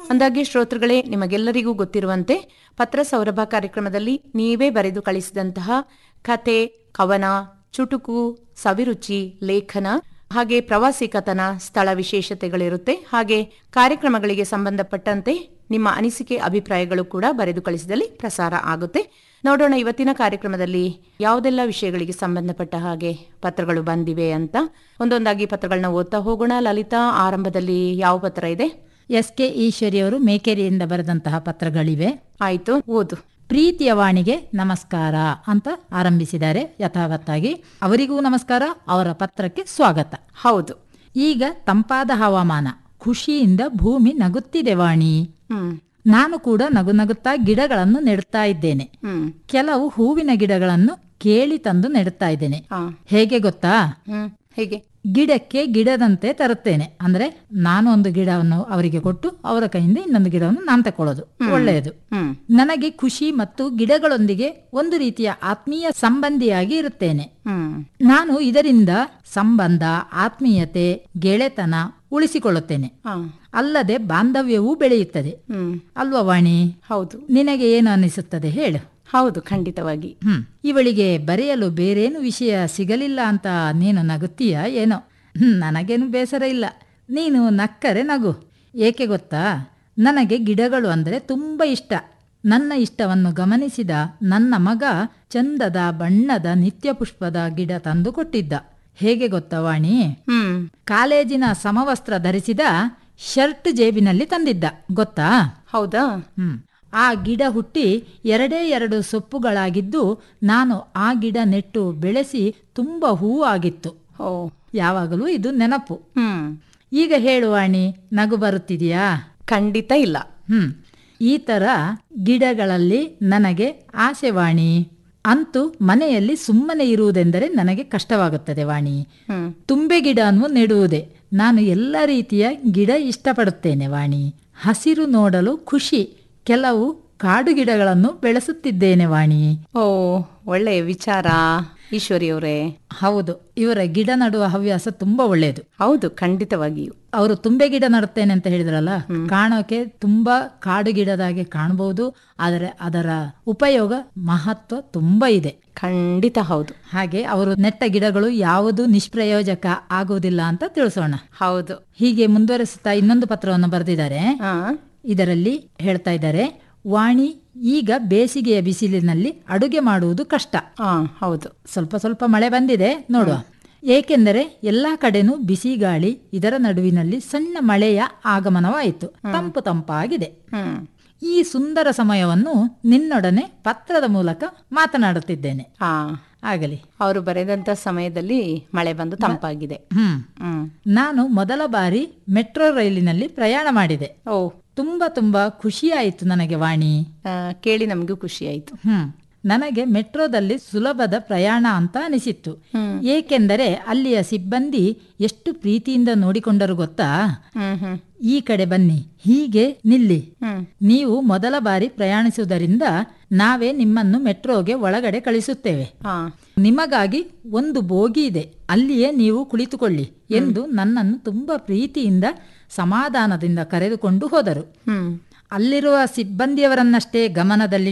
ಅಂದಾಗೆ ಶ್ರೋತೃಗಳೇ ನಿಮಗೆಲ್ಲರಿಗೂ ಗೊತ್ತಿರುವಂತೆ ಪತ್ರ ಸೌರಭ ಕಾರ್ಯಕ್ರಮದಲ್ಲಿ ನೀವೇ ಬರೆದು ಕಳಿಸಿದಂತಹ ಕತೆ ಕವನ ಚುಟುಕು ಸವಿರುಚಿ ಲೇಖನ ಹಾಗೆ ಪ್ರವಾಸಿ ಕಥನ ಸ್ಥಳ ವಿಶೇಷತೆಗಳಿರುತ್ತೆ ಹಾಗೆ ಕಾರ್ಯಕ್ರಮಗಳಿಗೆ ಸಂಬಂಧಪಟ್ಟಂತೆ ನಿಮ್ಮ ಅನಿಸಿಕೆ ಅಭಿಪ್ರಾಯಗಳು ಕೂಡ ಬರೆದು ಕಳಿಸಿದಲ್ಲಿ ಪ್ರಸಾರ ಆಗುತ್ತೆ ನೋಡೋಣ ಇವತ್ತಿನ ಕಾರ್ಯಕ್ರಮದಲ್ಲಿ ಯಾವುದೆಲ್ಲ ವಿಷಯಗಳಿಗೆ ಸಂಬಂಧಪಟ್ಟ ಹಾಗೆ ಪತ್ರಗಳು ಬಂದಿವೆ ಅಂತ ಒಂದೊಂದಾಗಿ ಪತ್ರಗಳನ್ನ ಓದ್ತಾ ಹೋಗೋಣ ಲಲಿತಾ ಆರಂಭದಲ್ಲಿ ಯಾವ ಪತ್ರ ಇದೆ ಎಸ್ ಕೆ ಈಶ್ವರಿಯವರು ಮೇಕೆರಿಯಿಂದ ಬರೆದಂತಹ ಪತ್ರಗಳಿವೆ ಆಯ್ತು ಓದು ಪ್ರೀತಿಯ ವಾಣಿಗೆ ನಮಸ್ಕಾರ ಅಂತ ಆರಂಭಿಸಿದ್ದಾರೆ ಯಥಾವತ್ತಾಗಿ ಅವರಿಗೂ ನಮಸ್ಕಾರ ಅವರ ಪತ್ರಕ್ಕೆ ಸ್ವಾಗತ ಹೌದು ಈಗ ತಂಪಾದ ಹವಾಮಾನ ಖುಷಿಯಿಂದ ಭೂಮಿ ನಗುತ್ತಿದೆ ವಾಣಿ ಹ್ಮ್ ನಾನು ಕೂಡ ನಗು ನಗುತ್ತಾ ಗಿಡಗಳನ್ನು ನೆಡುತ್ತಾ ಇದ್ದೇನೆ ಹ್ಮ್ ಕೆಲವು ಹೂವಿನ ಗಿಡಗಳನ್ನು ಕೇಳಿ ತಂದು ನೆಡುತ್ತಾ ಇದ್ದೇನೆ ಹಾ ಹೇಗೆ ಗೊತ್ತಾ ಹ್ಮ್ ಹೇಗೆ ಗಿಡಕ್ಕೆ ಗಿಡದಂತೆ ತರುತ್ತೇನೆ ಅಂದ್ರೆ ನಾನು ಒಂದು ಗಿಡವನ್ನು ಅವರಿಗೆ ಕೊಟ್ಟು ಅವರ ಕೈಯಿಂದ ಇನ್ನೊಂದು ಗಿಡವನ್ನು ನಾನು ತಕೊಳ್ಳೋದು ಒಳ್ಳೆಯದು ಹ್ಮ್ ನನಗೆ ಖುಷಿ ಮತ್ತು ಗಿಡಗಳೊಂದಿಗೆ ಒಂದು ರೀತಿಯ ಆತ್ಮೀಯ ಸಂಬಂಧಿಯಾಗಿ ಇರುತ್ತೇನೆ ಹ್ಮ್ ನಾನು ಇದರಿಂದ ಸಂಬಂಧ ಆತ್ಮೀಯತೆ ಗೆಳೆತನ ಉಳಿಸಿಕೊಳ್ಳುತ್ತೇನೆ ಹಾ ಅಲ್ಲದೆ ಬಾಂಧವ್ಯವೂ ಬೆಳೆಯುತ್ತದೆ ಹ್ಮ್ ಅಲ್ವಾ ವಾಣಿ ಹೌದು ನಿನಗೆ ಏನು ಅನಿಸುತ್ತದೆ ಹೇಳು ಹೌದು ಖಂಡಿತವಾಗಿ ಹ್ಮ್ ಇವಳಿಗೆ ಬರೆಯಲು ಬೇರೇನು ವಿಷಯ ಸಿಗಲಿಲ್ಲ ಅಂತ ನೀನು ನಗುತ್ತೀಯ ಏನೋ ಹ್ಮ್, ನನಗೇನು ಬೇಸರ ಇಲ್ಲ ನೀನು ನಕ್ಕರೆ ನಗು ಏಕೆ ಗೊತ್ತಾ ನನಗೆ ಗಿಡಗಳು ಅಂದರೆ ತುಂಬ ಇಷ್ಟ ನನ್ನ ಇಷ್ಟವನ್ನು ಗಮನಿಸಿದ ನನ್ನ ಮಗ ಚಂದದ ಬಣ್ಣದ ನಿತ್ಯ ಪುಷ್ಪದ ಗಿಡ ತಂದು ಕೊಟ್ಟಿದ್ದ ಹೇಗೆ ಗೊತ್ತಾ ವಾಣಿ ಹ್ಮ್ ಕಾಲೇಜಿನ ಸಮವಸ್ತ್ರ ಧರಿಸಿದ ಶರ್ಟ್ ಜೇಬಿನಲ್ಲಿ ತಂದಿದ್ದ ಗೊತ್ತಾ ಹೌದಾ ಹ್ಮ್ ಆ ಗಿಡ ಹುಟ್ಟಿ ಎರಡೇ ಎರಡು ಸೊಪ್ಪುಗಳಾಗಿದ್ದು ನಾನು ಆ ಗಿಡ ನೆಟ್ಟು ಬೆಳೆಸಿ ತುಂಬ ಹೂವು ಆಗಿತ್ತು ಓ ಯಾವಾಗಲೂ ಇದು ನೆನಪು ಹ್ಮ್ ಈಗ ಹೇಳುವಾಣಿ ನಗು ಬರುತ್ತಿದೆಯಾ ಖಂಡಿತ ಇಲ್ಲ ಹ್ಮ್ ಈ ಥರ ಗಿಡಗಳಲ್ಲಿ ನನಗೆ ಆಸೆವಾಣಿ ಅಂತೂ ಮನೆಯಲ್ಲಿ ಸುಮ್ಮನೆ ಇರುವುದೆಂದರೆ ನನಗೆ ಕಷ್ಟವಾಗುತ್ತದೆ ವಾಣಿ ಹ್ಮ್ ತುಂಬೆ ಗಿಡವನ್ನು ನೆಡುವುದೇ ನಾನು ಎಲ್ಲ ರೀತಿಯ ಗಿಡ ಇಷ್ಟಪಡುತ್ತೇನೆ ವಾಣಿ ಹಸಿರು ನೋಡಲು ಖುಷಿ ಕೆಲವು ಕಾಡು ಗಿಡಗಳನ್ನು ಬೆಳೆಸುತ್ತಿದ್ದೇನೆ ವಾಣಿ ಓ ಒಳ್ಳೆಯ ವಿಚಾರ ಈಶ್ವರಿಯವರೇ ಹೌದು ಇವರ ಗಿಡ ನಡುವ ಹವ್ಯಾಸ ತುಂಬಾ ಒಳ್ಳೆಯದು ಹೌದು ಖಂಡಿತವಾಗಿಯೂ ಅವರು ತುಂಬೆ ಗಿಡ ನಡುತ್ತೇನೆ ಅಂತ ಹೇಳಿದ್ರಲ್ಲ ಕಾಣೋಕೆ ತುಂಬಾ ಕಾಡು ಗಿಡದಾಗೆ ಕಾಣಬಹುದು ಆದರೆ ಅದರ ಉಪಯೋಗ ಮಹತ್ವ ತುಂಬಾ ಇದೆ ಖಂಡಿತ ಹೌದು ಹಾಗೆ ಅವರು ನೆಟ್ಟ ಗಿಡಗಳು ಯಾವುದು ನಿಷ್ಪ್ರಯೋಜಕ ಆಗುವುದಿಲ್ಲ ಅಂತ ತಿಳಿಸೋಣ ಹೌದು ಹೀಗೆ ಮುಂದುವರಿಸುತ್ತಾ ಇನ್ನೊಂದು ಪತ್ರವನ್ನು ಬರೆದಿದ್ದಾರೆ ಹಾ ಇದರಲ್ಲಿ ಹೇಳ್ತಾ ಇದ್ದಾರೆ ವಾಣಿ ಈಗ ಬೇಸಿಗೆಯ ಬಿಸಿಲಿನಲ್ಲಿ ಅಡುಗೆ ಮಾಡುವುದು ಕಷ್ಟ ಹಾ ಹೌದು ಸ್ವಲ್ಪ ಸ್ವಲ್ಪ ಮಳೆ ಬಂದಿದೆ ನೋಡುವ ಏಕೆಂದರೆ ಎಲ್ಲಾ ಕಡೆನೂ ಬಿಸಿ ಗಾಳಿ ಇದರ ನಡುವಿನಲ್ಲಿ ಸಣ್ಣ ಮಳೆಯ ಆಗಮನವಾಯಿತು ತಂಪು ತಂಪಾಗಿದೆ ಹ್ಮ್ ಈ ಸುಂದರ ಸಮಯವನ್ನು ನಿನ್ನೊಡನೆ ಪತ್ರದ ಮೂಲಕ ಮಾತನಾಡುತ್ತಿದ್ದೇನೆ ಹಾ ಆಗಲಿ ಅವರು ಬರೆದಂತ ಸಮಯದಲ್ಲಿ ಮಳೆ ಬಂದು ತಂಪಾಗಿದೆ ಹ್ಮ್ ಹ್ಮ್ ನಾನು ಮೊದಲ ಬಾರಿ ಮೆಟ್ರೋ ರೈಲಿನಲ್ಲಿ ಪ್ರಯಾಣ ಮಾಡಿದೆ ಓ ತುಂಬಾ ತುಂಬಾ ಖುಷಿಯಾಯಿತು ನನಗೆ ವಾಣಿ ಆ, ಕೇಳಿ ನಮಗೂ ಖುಷಿ ಆಯ್ತು ಹ್ಮ್ ನನಗೆ ಮೆಟ್ರೋದಲ್ಲಿ ಸುಲಭದ ಪ್ರಯಾಣ ಅಂತ ಅನಿಸಿತ್ತು ಏಕೆಂದರೆ ಅಲ್ಲಿಯ ಸಿಬ್ಬಂದಿ ಎಷ್ಟು ಪ್ರೀತಿಯಿಂದ ನೋಡಿಕೊಂಡರು ಗೊತ್ತಾ ಹ್ಮ್ ಹ್ಮ್ ಈ ಕಡೆ ಬನ್ನಿ ಹೀಗೆ ನಿಲ್ಲಿ ಹ್ಮ್ ನೀವು ಮೊದಲ ಬಾರಿ ಪ್ರಯಾಣಿಸುವುದರಿಂದ ನಾವೇ ನಿಮ್ಮನ್ನು ಮೆಟ್ರೋಗೆ ಒಳಗಡೆ ಕಳಿಸುತ್ತೇವೆ ಹಾ ನಿಮಗಾಗಿ ಒಂದು ಬೋಗಿ ಇದೆ ಅಲ್ಲಿಯೇ ನೀವು ಕುಳಿತುಕೊಳ್ಳಿ ಎಂದು ನನ್ನನ್ನು ತುಂಬಾ ಪ್ರೀತಿಯಿಂದ ಸಮಾಧಾನದಿಂದ ಕರೆದುಕೊಂಡು ಹೋದರು ಹ್ಮ್ ಅಲ್ಲಿರುವ ಸಿಬ್ಬಂದಿಯವರನ್ನಷ್ಟೇ ಗಮನದಲ್ಲಿ